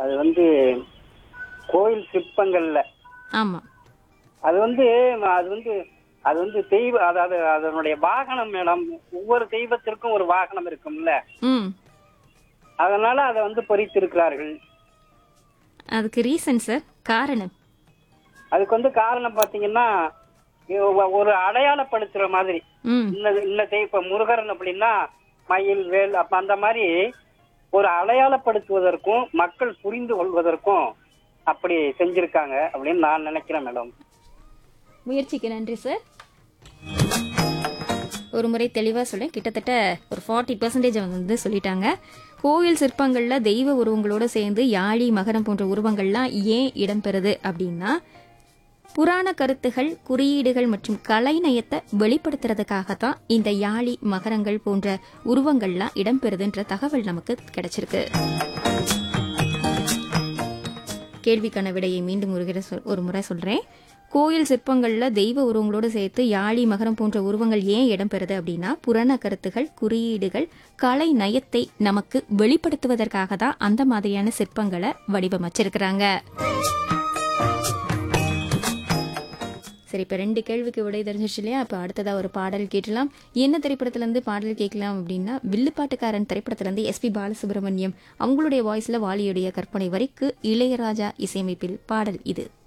அது வந்து கோயில் சிற்பங்கள்ல ஆமா அது வந்து அது வந்து அது வந்து தெய்வ அதாவது அதனுடைய வாகனம் மேடம் ஒவ்வொரு தெய்வத்திற்கும் ஒரு வாகனம் இருக்கும்ல ம் அதனால அதை வந்து பொறித்திருக்கிறார்கள் அதுக்கு ரீசன் சார் காரணம் அதுக்கு வந்து காரணம் பாத்தீங்கன்னா இவ- ஒரு அடையாளப்படுத்துற மாதிரி ம் இந்த இந்த தெய்வ இப்ப முருகன் அப்படின்னா மயில் வேல் அப்ப அந்த மாதிரி ஒரு அடையாளப்படுத்துவதற்கும் மக்கள் புரிந்து கொள்வதற்கும் அப்படி செஞ்சிருக்காங்க அப்படின்னு நான் நினைக்கிறேன் மேடம் முயற்சிக்கு நன்றி சார் ஒரு முறை தெளிவாக சொல்ல கிட்டத்தட்ட ஒரு ஃபார்ட்டி பர்சன்டேஜ் வந்து சொல்லிட்டாங்க கோயில் சிற்பங்களில் தெய்வ உருவங்களோட சேர்ந்து யாழி மகரம் போன்ற உருவங்கள்லாம் ஏன் இடம்பெறுது அப்படின்னா புராண கருத்துகள் குறியீடுகள் மற்றும் கலைநயத்தை வெளிப்படுத்துறதுக்காக தான் இந்த யாழி மகரங்கள் போன்ற உருவங்கள்லாம் இடம்பெறுதுன்ற தகவல் நமக்கு கிடைச்சிருக்கு கேள்விக்கான விடையை மீண்டும் ஒரு முறை சொல்- ஒரு முறை சொல்றேன் கோயில் சிற்பங்கள்ல தெய்வ உருவங்களோடு சேர்த்து யாழி மகரம் போன்ற உருவங்கள் ஏன் இடம்பெறுது அப்படின்னா புராண கருத்துகள் குறியீடுகள் கலை நயத்தை நமக்கு வெளிப்படுத்துவதற்காக தான் அந்த மாதிரியான சிற்பங்களை வடிவமைச்சிருக்கிறாங்க சரி இப்ப ரெண்டு கேள்விக்கு விடை தெரிஞ்சிச்சு இல்லையா இப்ப அடுத்ததா ஒரு பாடல் கேட்டலாம் என்ன திரைப்படத்துல இருந்து பாடல் கேட்கலாம் அப்படின்னா வில்லுப்பாட்டுக்காரன் திரைப்படத்துல இருந்து எஸ்பி பாலசுப்ரமணியம் அவங்களுடைய வாய்ஸ்ல வாலியுடைய கற்பனை வரிக்கு இளையராஜா இசையமைப்பில் பாடல் இது